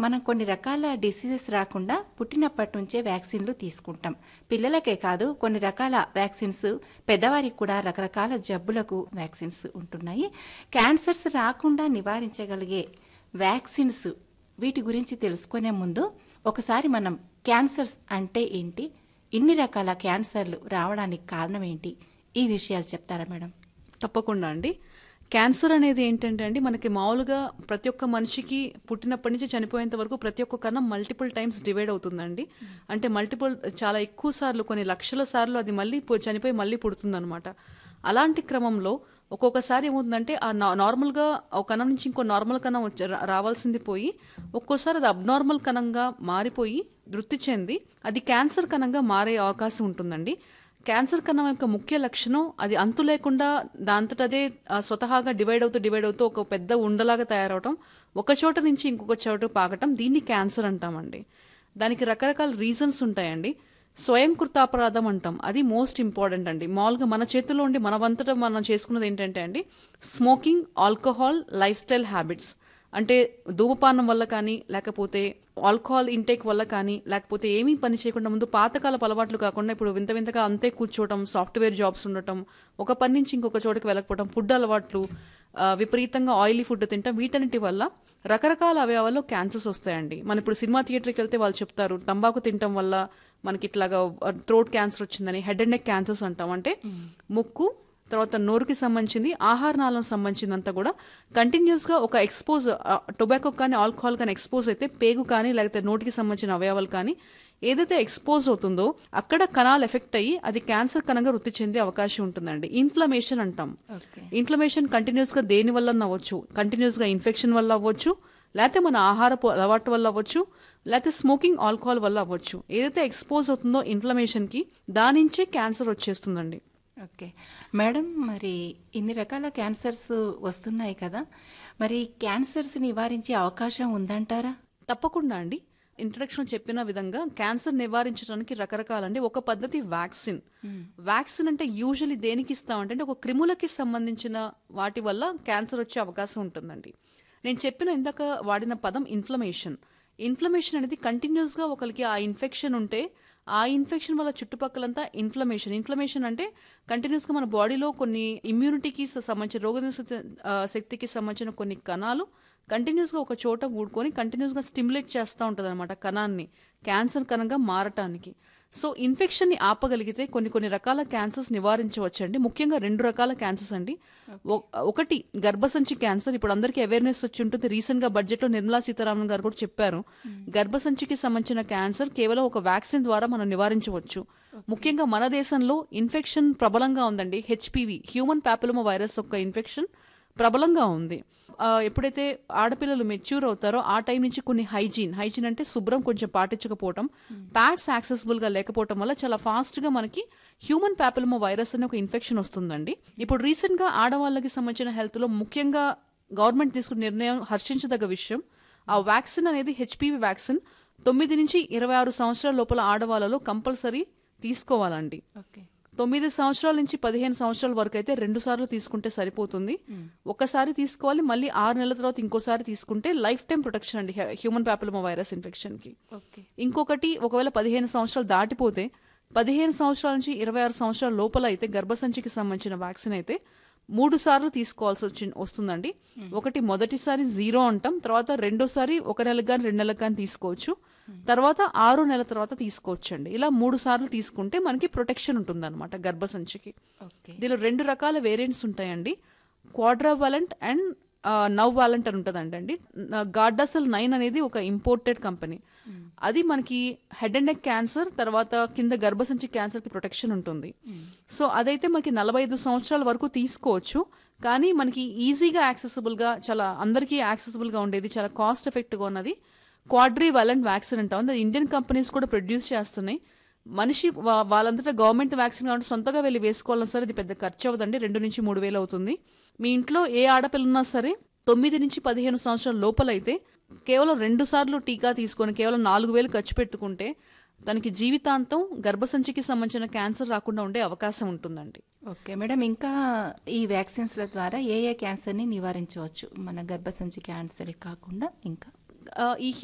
మనం కొన్ని రకాల డిసీజెస్ రాకుండా పుట్టినప్పటి నుంచే వ్యాక్సిన్లు తీసుకుంటాం పిల్లలకే కాదు కొన్ని రకాల వ్యాక్సిన్స్ పెద్దవారికి కూడా రకరకాల జబ్బులకు వ్యాక్సిన్స్ ఉంటున్నాయి క్యాన్సర్స్ రాకుండా నివారించగలిగే వ్యాక్సిన్స్ వీటి గురించి తెలుసుకునే ముందు ఒకసారి మనం క్యాన్సర్స్ అంటే ఏంటి ఇన్ని రకాల క్యాన్సర్లు రావడానికి కారణం ఏంటి ఈ విషయాలు చెప్తారా మేడం తప్పకుండా అండి క్యాన్సర్ అనేది ఏంటంటే అండి మనకి మామూలుగా ప్రతి ఒక్క మనిషికి పుట్టినప్పటి నుంచి చనిపోయేంత వరకు ప్రతి ఒక్క కణం మల్టిపుల్ టైమ్స్ డివైడ్ అవుతుందండి అంటే మల్టిపుల్ చాలా ఎక్కువ సార్లు కొన్ని లక్షల సార్లు అది మళ్ళీ పు- చనిపోయి మళ్ళీ పుడుతుందన్నమాట అలాంటి క్రమంలో ఒక్కొక్కసారి ఏమవుతుందంటే ఆ నా- నార్మల్గా ఒక కణం నుంచి ఇంకో నార్మల్ కణం వచ్చి- రా- రావాల్సింది పోయి ఒక్కోసారి అది అబ్నార్మల్ కణంగా మారిపోయి వృత్తి చెంది అది క్యాన్సర్ కణంగా మారే అవకాశం ఉంటుందండి క్యాన్సర్ కణం యొక్క ముఖ్య లక్షణం అది అంతు లేకుండా దాంతటదే ఆ, స్వతహాగా డివైడ్ అవుతూ డివైడ్ అవుతూ ఒక పెద్ద ఉండలాగా తయారవటం ఒక చోట నుంచి ఇంకొక చోట పాకటం దీన్ని క్యాన్సర్ అంటామండి దానికి రకరకాల రీజన్స్ ఉంటాయండి స్వయం కృతాపరాధం అంటాం అది మోస్ట్ ఇంపార్టెంట్ అండి మామూలుగా మన చేతిలో ఉండి మన వంతట మనం చేసుకున్నది ఏంటంటే అండి smoking alcohol lifestyle habits అంటే ధూమపానం వల్ల కానీ లేకపోతే ఆల్కహాల్ ఇంటేక్ వల్ల కానీ లేకపోతే ఏమీ పని చేయకుండా ముందు పాతకాలపు అలవాట్లు కాకుండా ఇప్పుడు వింత వింతగా అంతే కూర్చోవటం సాఫ్ట్వేర్ జాబ్స్ ఉండటం ఒక పని నుంచి ఇంకొక చోటుకి వెళ్ళకపోవడం ఫుడ్ అలవాట్లు ఆ, విపరీతంగా ఆయిలీ ఫుడ్ తింటాం వీటన్నిటి వల్ల రకరకాల అవయవాల్లో క్యాన్సర్స్ వస్తాయండి మనం ఇప్పుడు సినిమా థియేటర్కి వెళ్తే వాళ్ళు చెప్తారు తంబాకు తినటం వల్ల మనకి ఇట్లాగా థ్రోట్ క్యాన్సర్ వచ్చిందని హెడ్ అండ్ నెక్ క్యాన్సర్స్ అంటాం అంటే ముక్కు తర్వాత నోరుకి సంబంధించింది ఆహార నాళం సంబంధించిందంతా కూడా కంటిన్యూస్గా ఒక ఎక్స్పోజ్ టొబాకో కానీ ఆల్కహాల్ కానీ ఎక్స్పోజ్ అయితే పేగు కానీ లేకపోతే నోటికి సంబంధించిన అవయవాలు కానీ ఏదైతే ఎక్స్పోజ్ అవుతుందో అక్కడ కణాలు ఎఫెక్ట్ అయ్యి అది క్యాన్సర్ కణంగా వృత్తి చెందే అవకాశం ఉంటుందండి ఇన్ఫ్లమేషన్ అంటాం ఓకే ఇన్ఫ్లమేషన్ కంటిన్యూస్గా దేని వల్ల అవ్వచ్చు కంటిన్యూస్గా ఇన్ఫెక్షన్ వల్ల అవ్వచ్చు లేకపోతే మన ఆహారపు అలవాటు వల్ల అవ్వచ్చు లేకపోతే స్మోకింగ్ ఆల్కహాల్ వల్ల అవ్వచ్చు ఏదైతే ఎక్స్పోజ్ అవుతుందో ఇన్ఫ్లమేషన్కి దాని నుంచే క్యాన్సర్ వచ్చేస్తుందండి ఓకే మేడం మరి ఇన్ని రకాల క్యాన్సర్స్ వస్తున్నాయి కదా మరి క్యాన్సర్స్ నివారించే అవకాశం ఉందంటారా తప్పకుండా అండి ఇంట్రడక్షన్ చెప్పిన విధంగా క్యాన్సర్ నివారించడానికి రకరకాలండి ఒక పద్ధతి వ్యాక్సిన్ వ్యాక్సిన్ అంటే యూజువలీ దేనికి ఇస్తామంటే అంటే ఒక క్రిములకి సంబంధించిన వాటి వల్ల క్యాన్సర్ వచ్చే అవకాశం ఉంటుందండి నేను చెప్పిన ఇందాక వాడిన పదం ఇన్ఫ్లమేషన్ ఇన్ఫ్లమేషన్ అనేది కంటిన్యూస్గా ఒకరికి ఆ ఇన్ఫెక్షన్ ఉంటే ఆ ఇన్ఫెక్షన్ వల్ల చుట్టుపక్కలంతా ఇన్ఫ్లమేషన్ ఇన్ఫ్లమేషన్ అంటే కంటిన్యూస్గా మన బాడీలో కొన్ని ఇమ్యూనిటీకి సంబంధించిన రోగనిరోధక ఆ, శక్తికి సంబంధించిన కొన్ని కణాలు కంటిన్యూస్గా ఒక చోట ఊడుకొని కంటిన్యూస్గా స్టిమ్యులేట్ చేస్తూ ఉంటుంది అనమాట కణాన్ని క్యాన్సర్ కణంగా మారటానికి సో ఇన్ఫెక్షన్ని ఆపగలిగితే కొన్ని కొన్ని రకాల క్యాన్సర్స్ నివారించవచ్చండి ముఖ్యంగా రెండు రకాల క్యాన్సర్స్ అండి ఒ- ఒకటి గర్భసంచి క్యాన్సర్ ఇప్పుడు అందరికీ అవేర్నెస్ వచ్చి ఉంటుంది రీసెంట్గా బడ్జెట్లో నిర్మలా సీతారామన్ గారు కూడా చెప్పారు గర్భసంచికి సంబంధించిన క్యాన్సర్ కేవలం ఒక వ్యాక్సిన్ ద్వారా మనం నివారించవచ్చు ముఖ్యంగా మన దేశంలో ఇన్ఫెక్షన్ ప్రబలంగా ఉందండి హెచ్పివి హ్యూమన్ ప్యాపిలోమా వైరస్ యొక్క ఇన్ఫెక్షన్ ప్రబలంగా ఉంది ఆ, ఎప్పుడైతే ఆడపిల్లలు మెచ్యూర్ అవుతారో ఆ టైం నుంచి కొన్ని హైజీన్ హైజీన్ అంటే శుభ్రం కొంచెం పాటించకపోవటం ప్యాడ్స్ యాక్సెసిబుల్ గా లేకపోవటం వల్ల చాలా ఫాస్ట్ గా మనకి హ్యూమన్ ప్యాపిలమో వైరస్ అనే ఒక ఇన్ఫెక్షన్ వస్తుందండి ఇప్పుడు రీసెంట్ గా ఆడవాళ్ళకి సంబంధించిన హెల్త్ లో ముఖ్యంగా గవర్నమెంట్ తీసుకున్న నిర్ణయం హర్షించదగ్గ విషయం ఆ వ్యాక్సిన్ అనేది హెచ్పివి వ్యాక్సిన్ తొమ్మిది నుంచి ఇరవై ఆరు సంవత్సరాల లోపల ఆడవాళ్ళలో కంపల్సరీ తీసుకోవాలండి ఓకే తొమ్మిది సంవత్సరాల నుంచి పదిహేను సంవత్సరాల వరకు అయితే రెండు సార్లు తీసుకుంటే సరిపోతుంది ఒకసారి తీసుకోవాలి మళ్ళీ ఆరు నెలల తర్వాత ఇంకోసారి తీసుకుంటే లైఫ్ టైం ప్రొటెక్షన్ అండి హ్యూమన్ ప్యాపిలమా వైరస్ ఇన్ఫెక్షన్ కి ఓకే ఇంకొకటి ఒకవేళ పదిహేను సంవత్సరాలు దాటిపోతే పదిహేను సంవత్సరాల నుంచి ఇరవై ఆరు సంవత్సరాల లోపల అయితే గర్భసంచికి సంబంధించిన వ్యాక్సిన్ అయితే మూడు సార్లు తీసుకోవాల్సి వచ్చి వస్తుందండి ఒకటి మొదటిసారి జీరో అంటాం తర్వాత రెండోసారి ఒక నెలకు కానీ రెండు నెలలకు కానీ తీసుకోవచ్చు తర్వాత ఆరు నెలల తర్వాత తీసుకోవచ్చు అండి ఇలా మూడు సార్లు తీసుకుంటే మనకి ప్రొటెక్షన్ ఉంటుందన్నమాట గర్భసంచికి ఓకే దీనిలో రెండు రకాల వేరియంట్స్ ఉంటాయండి క్వాడ్రావాలెంట్ అండ్ నవ్ వాలెంట్ అని ఉంటుందండి అండి గార్డాసల్ నైన్ అనేది ఒక ఇంపోర్టెడ్ కంపెనీ అది మనకి హెడ్ అండ్ నెక్ క్యాన్సర్ తర్వాత కింద గర్భసంచి క్యాన్సర్కి ప్రొటెక్షన్ ఉంటుంది సో అదైతే మనకి నలభై ఐదు సంవత్సరాల వరకు తీసుకోవచ్చు కానీ మనకి ఈజీగా యాక్సెసిబుల్గా చాలా అందరికీ యాక్సెసిబుల్గా ఉండేది చాలా కాస్ట్ ఎఫెక్ట్గా ఉన్నది క్వాడ్రీ వాలెంట్ వ్యాక్సిన్ అంటాం అది ఇండియన్ కంపెనీస్ కూడా ప్రొడ్యూస్ చేస్తున్నాయి మనిషి వా- వాళ్ళంతటా గవర్నమెంట్ వ్యాక్సిన్ కాబట్టి సొంతగా వెళ్ళి వేసుకోవాలన్నా సరే ఇది పెద్ద ఖర్చు అవ్వదండి రెండు నుంచి మూడు వేలు అవుతుంది మీ ఇంట్లో ఏ ఆడపిల్ల ఉన్నా సరే తొమ్మిది నుంచి పదిహేను సంవత్సరాల లోపలైతే కేవలం రెండు సార్లు టీకా తీసుకొని కేవలం నాలుగు వేలు ఖర్చు పెట్టుకుంటే తనకి జీవితాంతం గర్భసంచికి సంబంధించిన క్యాన్సర్ రాకుండా ఉండే అవకాశం ఉంటుందండి ఓకే మేడం ఇంకా ఈ వ్యాక్సిన్స్ల ద్వారా ఏ ఏ క్యాన్సర్ని నివారించవచ్చు మన గర్భసంచి క్యాన్సర్ కాకుండా ఇంకా ఆ, ఈ